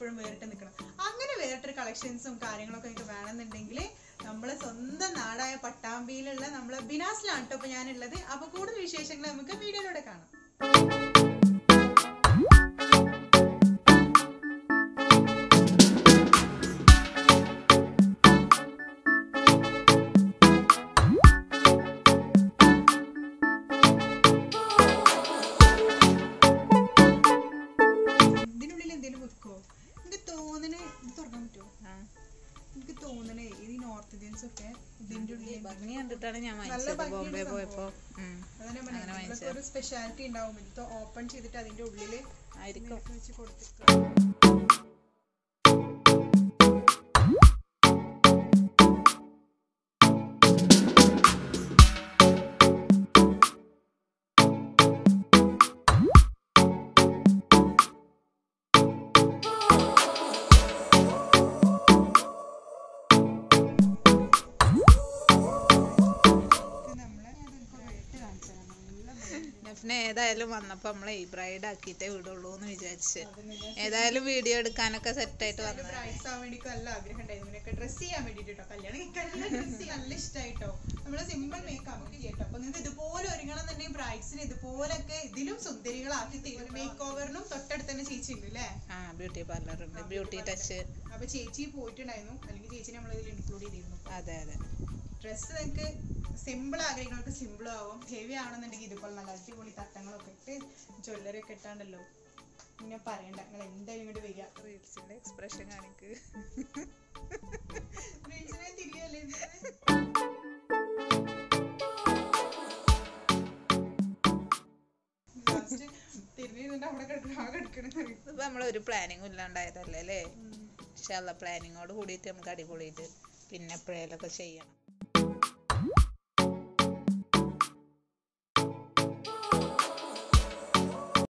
എപ്പോഴും വേറിട്ട് നിൽക്കണം അങ്ങനെ വേറിട്ടൊരു കളക്ഷൻസും കാര്യങ്ങളൊക്കെ നിങ്ങൾക്ക് വേണമെന്നുണ്ടെങ്കിൽ നമ്മളെ സ്വന്തം നാടായ പട്ടാമ്പിയിലുള്ള നമ്മളെ ബിനാസിലാണ് കേട്ടോ ഇപ്പൊ ഞാനുള്ളത് അപ്പൊ കൂടുതൽ വിശേഷങ്ങൾ നമുക്ക് വീഡിയോയിലൂടെ കാണാം ഇതിനുള്ളിൽ എന്തെങ്കിലും വെക്കോ എനിക്ക് തോന്നണേ ഇത് തുറക്കാൻ പറ്റുമോ എനിക്ക് തോന്നണേ ഇത് ഈ നോർത്ത് ഇന്ത്യൻസ് ഒക്കെ ഇതിന്റെ ഉള്ളിൽ ഭംഗി കണ്ടിട്ടാണ് ഞാൻ നല്ല വാങ്ങിച്ചത് ഭംഗിയുള്ള ബോംബെ സംഭവം. പോയപ്പോ ഉം. അതന്നെ പറഞ്ഞെ, അങ്ങനെ ഇതിലൊക്കെ വാങ്ങിച്ചതാ. ഒരു സ്പെഷ്യാലിറ്റി ഉണ്ടാവും ഇത് ഓപ്പൺ ചെയ്തിട്ട് അതിന്റെ ഉള്ളില് ആയിരിക്കും ഇങ്ങനെയൊക്കെ വെച്ച് കൊടുത്തിട്ട് ഇത് നമ്മളെ അതിപ്പോ വെട്ട് കാണിച്ചു തരാം. നല്ല ഭംഗി. നഫ്നെ ഏതായാലും വന്നപ്പോ നമ്മളെ ഈ ബ്രൈഡ് ആക്കിയിട്ടേ വിടുള്ളൂ എന്ന് വിചാരിച്ച് അതിന് ഞാൻ ഏതായാലും വീഡിയോ എടുക്കാനൊക്കെ സെറ്റ് ആയിട്ട് നല്ല വന്നത് ബ്രൈഡ്സ് ആവാൻ വേണ്ടി നല്ല ആഗ്രഹം ഉണ്ടായിരുന്നു ഇങ്ങനെയൊക്കെ ഡ്രസ് ചെയ്യാൻ വേണ്ടിട്ടോ കല്യാണം കഴിക്കാനുള്ള ഡ്രസ് നല്ല ഇഷ്ടായിട്ടോ നമ്മള് സിമ്പിൾ മേക്കപ്പ് ചെയ്യട്ടോ അപ്പൊ നിങ്ങൾക്ക് ഇതുപോലെ ഒരുങ്ങണം എന്നുണ്ടെങ്കിൽ ബ്രൈഡ്സിന് ഇതുപോലൊക്കെ ഇതിലും സുന്ദരികളാക്കി തരും മേക്ക് ഓവറിനും തൊട്ടടുത്ത് തന്നെ ചേച്ചി ഉണ്ട് അല്ലേ ആ ബ്യൂട്ടി പാർലർ ഉണ്ട് ബ്യൂട്ടി ടച്ച് അപ്പൊ ചേച്ചി പോയിട്ടുണ്ടായിരുന്നു അല്ലെങ്കിൽ ചേച്ചി നമ്മൾ ഇതിൽ ഇൻക്ലൂഡ് ചെയ്തിരുന്നു അതെ അതെ ഡ്രസ്സ് നിങ്ങൾക്ക് സിമ്പിൾ ആഗ്രഹിക്കുന്നവർക്ക് സിമ്പിൾ ആവും ഹെവി ആണെന്നുണ്ടെങ്കിൽ ഇതുപോലെ നല്ല അടിപൊളി തട്ടങ്ങളൊക്കെ ഇട്ട് ജ്വല്ലറി ഒക്കെ ഇട്ടാണ്ടല്ലോ പിന്നെ പറയണ്ട നിങ്ങൾ എന്തായാലും ഇങ്ങോട്ട് വരിക റീൽസിന്റെ എക്സ്പ്രഷൻ കാണിക്ക് റീൽസിനെ തിരിയല്ലേ ഇത്? Last തിരിഞ്ഞ് നിന്നിട്ട് അവിടെ കിടക്കണം, ആ കിടക്കണം എന്ന് പറയും. ഇതിപ്പോ നമ്മളൊരു പ്ലാനിങ്ങും ഇല്ലാണ്ടായതല്ലേ അല്ലേ പക്ഷെ പ്ലാനിങ്ങോട് കൂടിയിട്ട് നമുക്ക് അടിപൊളിയിട്ട് പിന്നെ എപ്പോഴേലൊക്കെ ചെയ്യണം